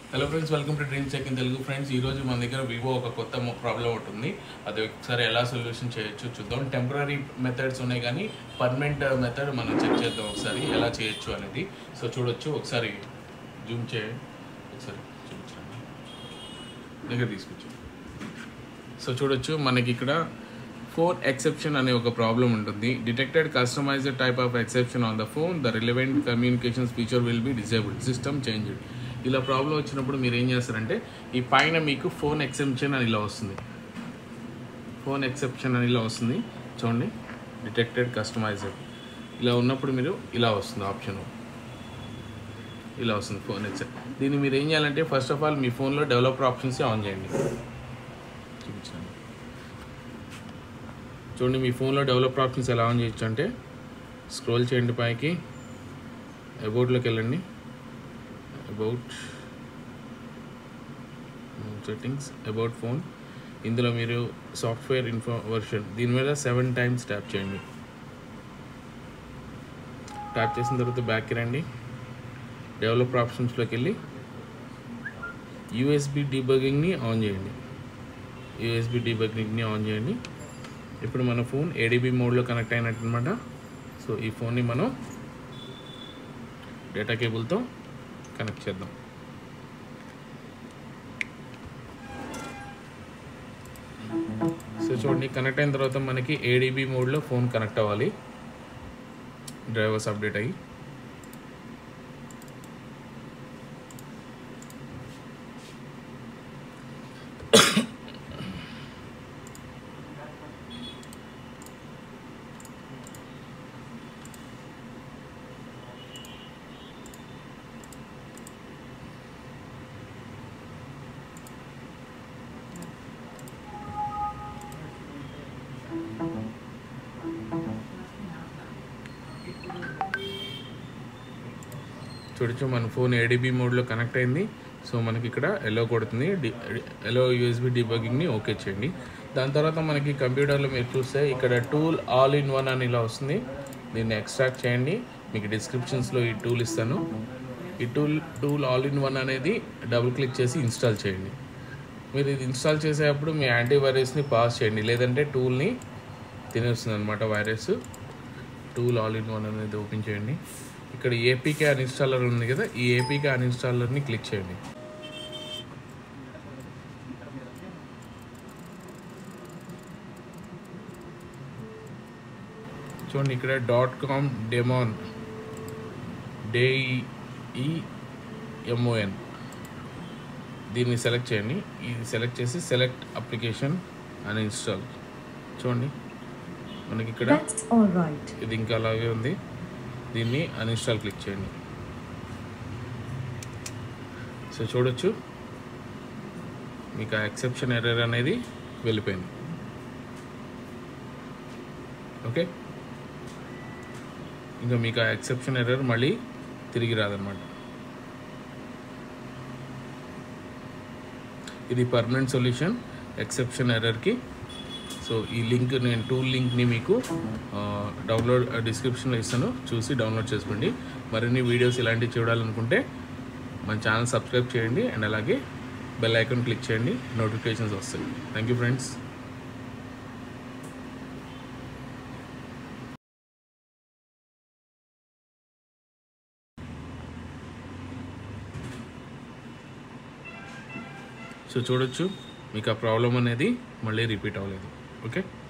Hello friends welcome to dream check in Telugu friends ఈ రోజు మన దగ్గర వివో ఒక కొత్త ప్రాబ్లం ఉంటుంది అది ఒకసారి ఎలా సొల్యూషన్ చేయొచ్చు చూద్దాం టెంపరీ మెథడ్స్ ఉన్నాయి కానీ పర్మనెంట్ మెథడ్ మనం చెక్ చేద్దాం ఒకసారి ఎలా చేయొచ్చు అనేది సో చూడొచ్చు ఒకసారి జూమ్ చేయండి ఒకసారి చూపించండి దగ్గర తీసుకొచ్చు సో చూడొచ్చు మనకి ఇక్కడ ఫోన్ ఎక్సెప్షన్ అనే ఒక ప్రాబ్లం ఉంటుంది detected customized type of exception on the phone the relevant communications feature will be disabled system changed ఇలా ప్రాబ్లం వచ్చినప్పుడు మీరు ఏం చేస్తారంటే ఈ పైన మీకు ఫోన్ ఎక్సెప్షన్ అని ఇలా వస్తుంది ఫోన్ ఎక్సెప్షన్ అని ఇలా వస్తుంది చూడండి డిటెక్టెడ్ కస్టమైజ్డ్ ఇలా ఉన్నప్పుడు మీరు ఇలా వస్తుంది ఆప్షన్ ఇలా వస్తుంది ఫోన్ ఎక్సెప్ట్ దీన్ని మీరు ఏం చేయాలంటే ఫస్ట్ ఆఫ్ ఆల్ మీ ఫోన్లో డెవలపర్ ఆప్షన్స్ ఆన్ చేయండి చూపించండి చూడండి మీ ఫోన్లో డెవలపర్ ఆప్షన్స్ ఎలా ఆన్ చేయొచ్చు అంటే స్క్రోల్ చేయండి పైకి అబౌట్లోకి వెళ్ళండి అబౌట్ సెట్టింగ్స్ అబౌట్ ఫోన్ ఇందులో మీరు సాఫ్ట్వేర్ ఇన్ఫో వర్షన్ దీని మీద సెవెన్ టైమ్స్ ట్యాప్ చేయండి ట్యాప్ చేసిన తర్వాత బ్యాక్కి రండి డెవలపర్ ఆప్షన్స్లోకి వెళ్ళి యూఎస్బి డీబగింగ్ని ఆన్ చేయండి యూఎస్బి డీబగింగ్ని ఆన్ చేయండి ఇప్పుడు మన ఫోన్ ఏడీబీ మోడ్లో కనెక్ట్ అయినట్టు అనమాట సో ఈ ఫోన్ని మనం డేటా కేబుల్తో కనెక్ట్ చేద్దాం సో చూడండి కనెక్ట్ అయిన తర్వాత మనకి ఏడీబీ మోడ్లో ఫోన్ కనెక్ట్ అవ్వాలి డ్రైవర్స్ అప్డేట్ అయ్యి చూడొచ్చు మన ఫోన్ ఏడీబీ మోడ్లో కనెక్ట్ అయింది సో మనకి ఇక్కడ ఎల్లో కొడుతుంది డి ఎల్లో యూఎస్బి డిబగింగ్ని ఓకే చేయండి దాని తర్వాత మనకి కంప్యూటర్లో మీరు చూస్తే ఇక్కడ టూల్ ఆల్ ఇన్ వన్ అని ఇలా వస్తుంది దీన్ని ఎక్స్ట్రాక్ట్ చేయండి మీకు డిస్క్రిప్షన్స్లో ఈ టూల్ ఇస్తాను ఈ tool tool all in one అనేది డబుల్ క్లిక్ చేసి ఇన్స్టాల్ చేయండి మీరు ఇది ఇన్స్టాల్ చేసేటప్పుడు మీ యాంటీవైరస్ని పాస్ చేయండి లేదంటే టూల్ని తినేస్తుంది అనమాట virus tool all in one అనేది ఓపెన్ చేయండి ఇక్కడ ఏపీకే అన్ఇన్స్టాలర్ ఉంది కదా ఈ ఏపీకే అన్ఇన్స్టాలర్ని క్లిక్ చేయండి చూడండి ఇక్కడ డాట్ కామ్ డెమాన్ డేఈఎంఓఎన్ దీన్ని సెలెక్ట్ చేయండి ఇది సెలెక్ట్ చేసి సెలెక్ట్ అప్లికేషన్ అని ఇన్స్టాల్ చూడండి మనకి ఇక్కడ That's all right. ఇది ఇంకా అలాగే ఉంది దీన్ని అన్ఇన్స్టాల్ క్లిక్ చేయండి సో చూడొచ్చు మీకు ఆ ఎక్సెప్షన్ ఎర్రర్ అనేది వెళ్ళిపోయింది ఓకే ఇంకా మీకు ఆ ఎక్సెప్షన్ ఎర్రర్ మళ్ళీ తిరిగి రాదనమాట ఇది పర్మనెంట్ సొల్యూషన్ ఎక్సెప్షన్ ఎర్రర్కి సో ఈ లింక్ నేను టూల్ లింక్ని మీకు ఆ, డౌన్లోడ్ డిస్క్రిప్షన్లో ఇస్తాను చూసి డౌన్లోడ్ చేసుకోండి మరిన్ని వీడియోస్ ఇలాంటివి చూడాలనుకుంటే మన ఛానల్ సబ్స్క్రైబ్ చేయండి అండ్ అలాగే బెల్ ఐకాన్ క్లిక్ చేయండి నోటిఫికేషన్స్ వస్తాయి థ్యాంక్ యూ ఫ్రెండ్స్ సో చూడొచ్చు మీకు ఆ ప్రాబ్లం అనేది మళ్ళీ రిపీట్ అవ్వలేదు ఓకే